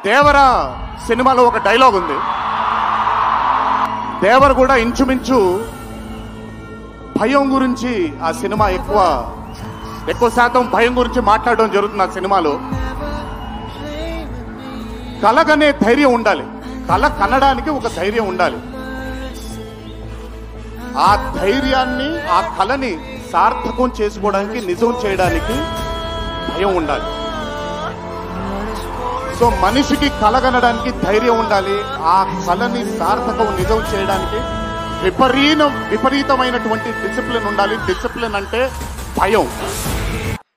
దేవర సినిమాలో ఒక డైలాగ్ ఉంది దేవర కూడా ఇంచుమించు భయం గురించి ఆ సినిమా ఎక్కువ ఎక్కువ శాతం భయం గురించి మాట్లాడడం జరుగుతుంది ఆ సినిమాలో కలగనే ధైర్యం ఉండాలి కళ కనడానికి ఒక ధైర్యం ఉండాలి ఆ ధైర్యాన్ని ఆ కళని సార్థకం చేసుకోవడానికి నిజం చేయడానికి భయం ఉండాలి సో మనిషికి కలగనడానికి ధైర్యం ఉండాలి ఆ కళని సార్థకం నిజం చేయడానికి విపరీతం విపరీతమైనటువంటి డిసిప్లిన్ ఉండాలి డిసిప్లిన్ అంటే భయం